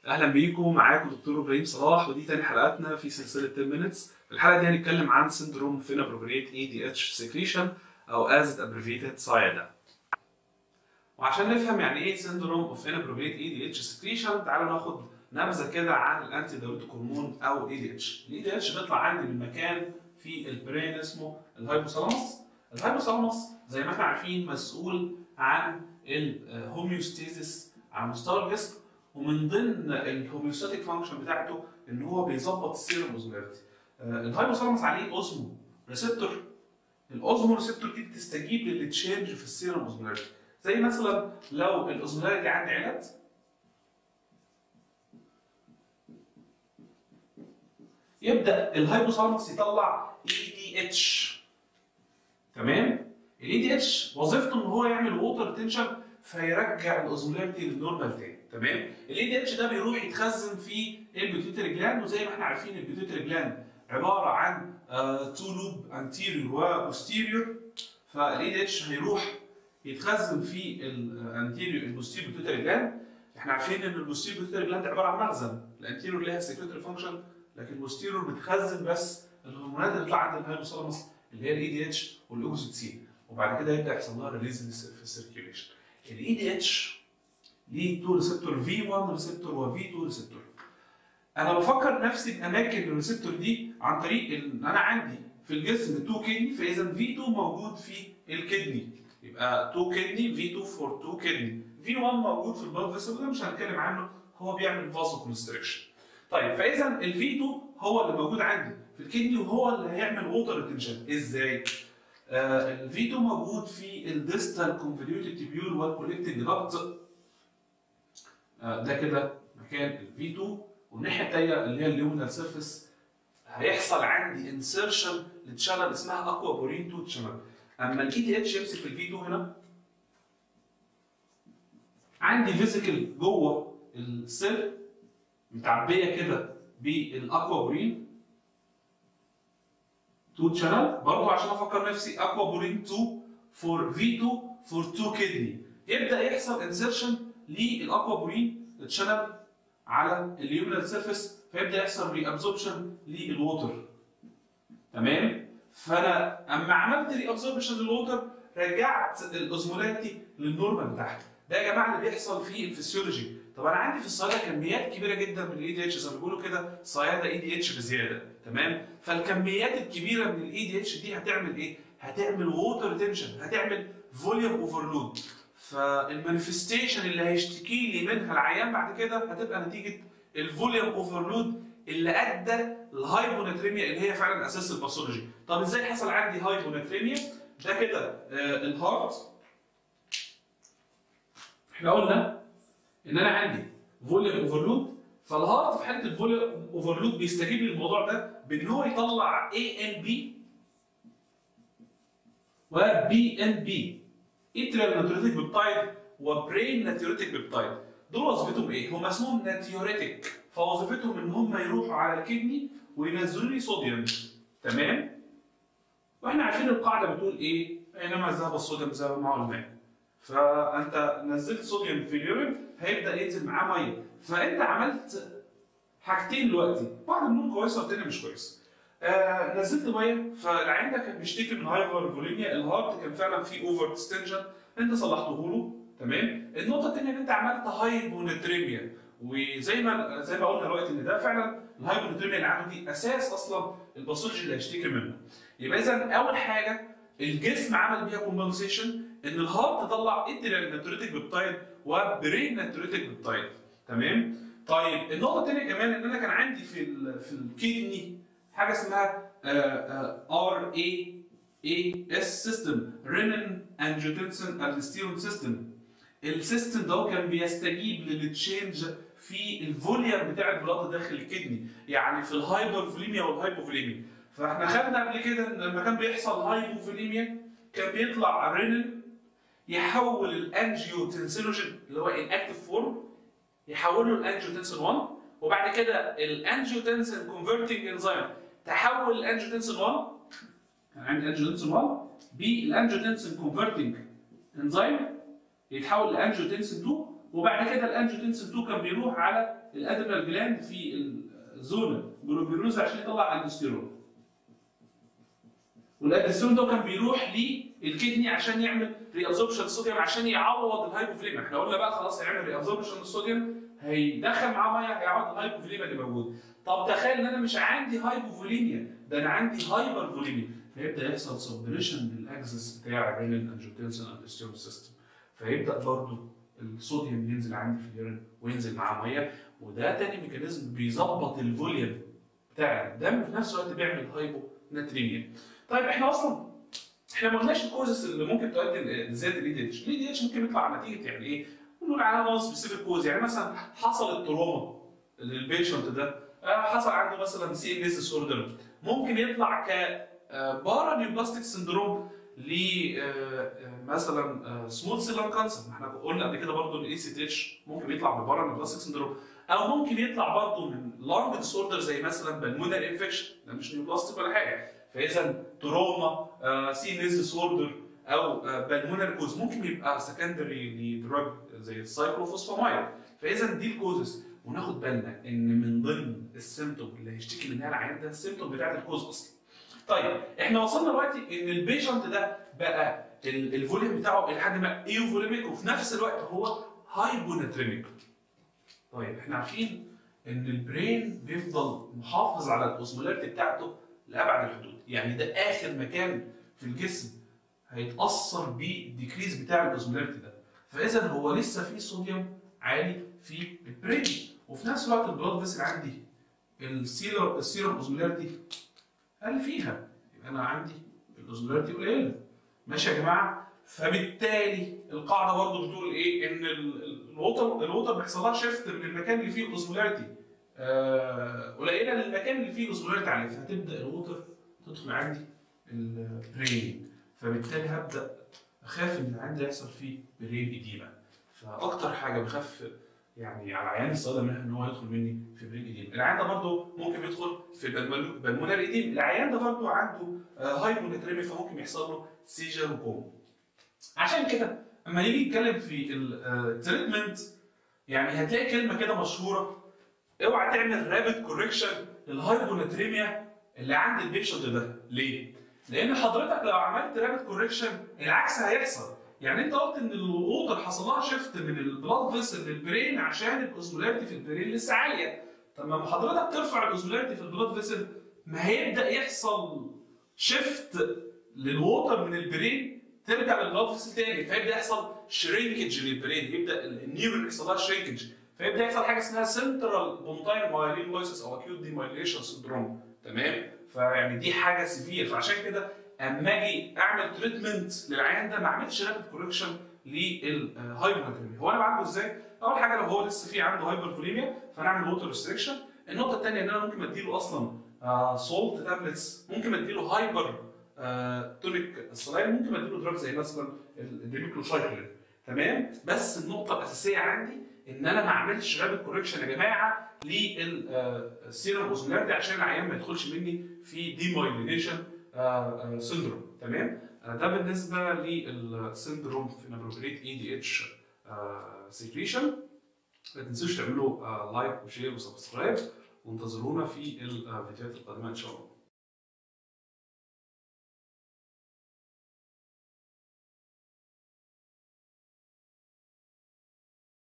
اهلا بيكم معاكم دكتور ابراهيم صلاح ودي تاني حلقاتنا في سلسله 10 مينتس في الحلقه دي هنتكلم عن سندروم فين ابروبريت اي دي اتش سيكريشن او از ابريفيتد سايدا وعشان نفهم يعني ايه سندروم اوف انابروبريت اي دي اتش سكريشن تعالوا ناخد نبذه كده عن الانتي دايوريتيك هرمون او اي دي اتش الاي دي اتش بيطلع عندي من مكان في البرين اسمه الهايبوثالاموس الهايبوثالاموس زي ما احنا عارفين مسؤول عن الهوميوستيزيس على مستوى الجسم ومن ضمن الهوميوستاتيك فانكشن بتاعته ان هو بيظبط السيرم اوزمولاريتي الهايبوثالاموس عليه اوزمو ريسبتور الاوزمو ريسبتور دي بتستجيب للتشينج في السيرم اوزمولاريتي زي مثلا لو الاوزمولاريتي عندي علت يبدا الهايبوثالاموس يطلع اي دي اتش تمام الاي دي اتش وظيفته ان هو يعمل ووتر تنشن فيرجع الاوزمولاريتي للنورمال تاني تمام الاي دي اتش ده بيروح يتخزن في البيتيوتري جلاند وزي ما احنا عارفين البيتيوتري جلاند عباره عن تو لوب انتيريور وبوستيريور فالاي دي اتش هيروح يتخزن في الانتيريور البوستيريور بيتيوتري جلاند احنا عارفين ان البوستيريور بيتيوتري جلاند عباره عن مخزن الانتيريور ليها سكريتري فانكشن لكن البوستيريور بتخزن بس الهرمونات اللي بتطلع عند الهايبوثالاموس اللي هي الاي دي اتش والاوكسيتوسين وبعد كده يبدا يحصل لها ريليز في السيركيوليشن الاي دي اتش ليه تو ريسبتور في 1 ريسبتور وفي 2 ريسبتور انا بفكر نفسي باماكن الريسبتور دي عن طريق ان انا عندي في الجسم 2 كدني فاذا في 2 موجود في الكدني يبقى 2 كدني في 2 فور 2 كدني في 1 موجود في البلد فيسل ده مش هنتكلم عنه هو بيعمل فازو كونستريكشن طيب فاذا الفي 2 هو اللي موجود عندي في الكدني وهو اللي هيعمل ووتر ريتنشن ازاي؟ آه الفي 2 موجود في الديستال كونفوليوتد تيبيول والكوليكتنج داكت آه ده كده مكان الفي 2 والناحيه الثانيه اللي هي اليومينال سيرفيس هيحصل عندي انسرشن لتشانل اسمها اكوا بورين 2 تشانل اما الاي دي اتش يمسك في الفي 2 هنا عندي فيزيكال جوه السيل متعبيه كده بالاكوا بورين 2 شانل برضه عشان افكر نفسي اكوا بورين 2 فور في 2 فور 2 كدني يبدا يحصل انسرشن للاكوا بورين شانل على اليومينال سيرفيس فيبدا يحصل ري ابزوربشن للووتر تمام فانا اما عملت ري ابزوربشن للووتر رجعت الاوزمولاريتي للنورمال بتاعها ده يا جماعه اللي بيحصل في الفسيولوجي طب انا عندي في الصياده كميات كبيره جدا من الاي دي اتش زي ما بيقولوا كده صياده اي دي اتش بزياده تمام فالكميات الكبيره من الاي دي اتش دي هتعمل ايه هتعمل ووتر تنشن هتعمل فوليوم اوفرلود فالمانيفستيشن اللي هيشتكي لي منها العيان بعد كده هتبقى نتيجه الفوليوم اوفرلود اللي ادى الهايبوناتريميا اللي هي فعلا اساس الباثولوجي طب ازاي حصل عندي هايبوناتريميا ده كده آه الهارت احنا قلنا ان انا عندي فوليوم اوفرلود فالهارت في حاله الفوليوم اوفرلود بيستجيب للموضوع ده بان هو يطلع اي ان بي وبي ان بي اتريال ناتيوريتيك بيبتايد وبرين ناتيوريتيك بيبتايد دول وظيفتهم ايه؟ هم اسمهم ناتيوريتيك فوظيفتهم ان هم يروحوا على الكدني وينزلوا لي صوديوم تمام؟ واحنا عارفين القاعده بتقول ايه؟ اينما ذهب الصوديوم ذهب معه الماء فانت نزلت صوديوم في اليورين هيبدا ينزل معاه ميه فانت عملت حاجتين دلوقتي واحده منهم كويسه والثانيه مش كويسه آه نزلت ميه فالعين ده كان بيشتكي من هايبر فوليميا الهارت كان فعلا فيه اوفر ديستنشن انت صلحته له تمام النقطه الثانيه ان انت عملت هايبونتريميا وزي ما زي ما قلنا دلوقتي ان ده فعلا الهايبونتريميا اللي عنده دي اساس اصلا الباثولوجي اللي هيشتكي منه يبقى اذا اول حاجه الجسم عمل بيها كومبنسيشن ان الهارت طلع اتريال ناتوريتيك بيبتايد وبرين ناتوريتيك بيبتايد تمام طيب النقطه الثانيه كمان ان انا كان عندي في ال في الكدني حاجه اسمها ار اي اي اس سيستم رينين انجيوتنسين الستيرون سيستم السيستم ده كان بيستجيب للتشينج في الفوليوم بتاع البلاد داخل الكدني يعني في الهايبر فوليميا والهايبوفوليميا فاحنا خدنا قبل كده ان لما كان بيحصل هايبوفوليميا كان بيطلع رينين يحول الانجيوتنسينوجين اللي هو الاكتف فورم يحوله الانجيوتنسين 1 وبعد كده الانجيوتنسين كونفرتنج انزيم تحول الانجيوتنسين 1 كان عندي انجيوتنسين 1 بالانجيوتنسين كونفرتنج انزيم يتحول لانجيوتنسين 2 وبعد كده الانجيوتنسين 2 كان بيروح على الادرينال جلاند في الزون جلوبيروز عشان يطلع الدوستيرون والادرينالين ده كان بيروح للكدني عشان يعمل ري ابزوربشن الصوديوم عشان يعوض الهايبوفليما احنا قلنا بقى خلاص هيعمل ري ابزوربشن الصوديوم هيدخل معاه ميه هيعوض الهايبوفليما اللي موجود طب تخيل ان انا مش عندي هايبوفوليميا ده انا عندي هايبر فوليميا فيبدا يحصل سبريشن للاكسس بتاع بين الانجيوتنسين اندستيرون سيستم فيبدا برضه الصوديوم ينزل عندي في اليورين وينزل معاه ميه وده تاني ميكانيزم بيظبط الفوليوم بتاع الدم في نفس الوقت بيعمل هايبو ناتريميا طيب احنا اصلا احنا ما قلناش الكوزس اللي ممكن تؤدي لزياده الاي دي اتش، الاي دي اتش ممكن يطلع نتيجه يعني ايه؟ نقول على نون سبيسيفيك كوز يعني مثلا حصل التروما للبيشنت ده آه، حصل عنده مثلا سي ان اس ديسوردر ممكن يطلع ك بارا نيوبلاستيك سندروم ل مثلا سمول سيل لان كانسر احنا قلنا قبل كده برضه الاي سي تي اتش ممكن يطلع ببارا نيوبلاستيك سندروم او ممكن يطلع برضه من لانج ديسوردر زي مثلا بالمونر انفكشن ده مش نيوبلاستيك ولا حاجه فاذا تروما سي ان اس ديسوردر او بالمونر كوز ممكن يبقى سكندري لدراج زي السايكلوفوسفامايد فاذا دي الكوزز وناخد بالنا ان من ضمن السيمتوم اللي هيشتكي منها العيان ده السيمتوم بتاعت الكوز اصلا. طيب احنا وصلنا دلوقتي ان البيشنت ده بقى ال- الفوليوم بتاعه الى حد ما ايوفوليميك وفي نفس الوقت هو هايبوناتريميك. طيب احنا عارفين ان البرين بيفضل محافظ على الاوزمولاريتي بتاعته لابعد الحدود، يعني ده اخر مكان في الجسم هيتاثر بالديكريز بتاع الاوزمولاريتي ده. فاذا هو لسه في صوديوم عالي في البرين وفي نفس الوقت البلاد فيسل عندي السيرم السيرم اوزمولاريتي قل فيها يبقى انا عندي الاوزمولاريتي قليله ماشي يا جماعه فبالتالي القاعده برضو بتقول ايه ان ال- ال- الوتر الوتر بيحصل لها شيفت من المكان اللي فيه الاوزمولاريتي آه، قليله للمكان اللي فيه الاوزمولاريتي عاليه فهتبدا الوتر تدخل عندي البرين فبالتالي هبدا اخاف ان عندي يحصل فيه برين اديمه فاكتر حاجه بخاف يعني على عيان الصيدله منها ان هو يدخل مني في برين اديم العيان ده برضه ممكن يدخل في بالمونر اديم العيان ده برضه عنده هايبونتريمي فممكن يحصل له سيجر وكوم عشان كده اما نيجي نتكلم في التريتمنت يعني هتلاقي كلمه كده مشهوره اوعى تعمل رابid كوركشن للهايبونتريميا اللي عند البيشنت ده ليه؟ لان حضرتك لو عملت رابid كوركشن العكس هيحصل يعني انت قلت ان الووتر حصل لها شيفت من البلاد فيسل للبرين عشان الاوزمولاريتي في البرين لسه عاليه طب ما حضرتك ترفع الاوزمولاريتي في البلاد فيسل ما هيبدا يحصل شيفت للووتر من البرين ترجع للبلاد فيسل تاني فيبدا يحصل شرينكج للبرين يبدا النيورون يحصل لها شرينكج فيبدا يحصل حاجه اسمها سنترال بونتاين مايلين لويسس او اكيوت ديمايليشن سندروم تمام فيعني دي حاجه سيفير فعشان كده اما اجي اعمل تريتمنت للعيان ده ما اعملش رابid كوركشن للهايبرفوليميا هو انا بعمله ازاي؟ اول حاجه لو هو لسه في عنده هايبرفوليميا فنعمل ووتر ريستريكشن النقطه الثانيه ان انا ممكن اديله اصلا سولت تابلتس ممكن اديله هايبر تونيك سلاين ممكن اديله دراج زي مثلا الديميكلوسايكلين تمام بس النقطه الاساسيه عندي ان انا ما اعملش رابid كوركشن يا جماعه للسيرم اوزمولاريتي عشان العيان ما يدخلش مني في ديمايلينيشن سندروم تمام آه، ده بالنسبه للسندروم في نابروبريت اي دي اتش سيكريشن ما تنسوش تعملوا لايك وشير وسبسكرايب وانتظرونا في الفيديوهات القادمه ان شاء الله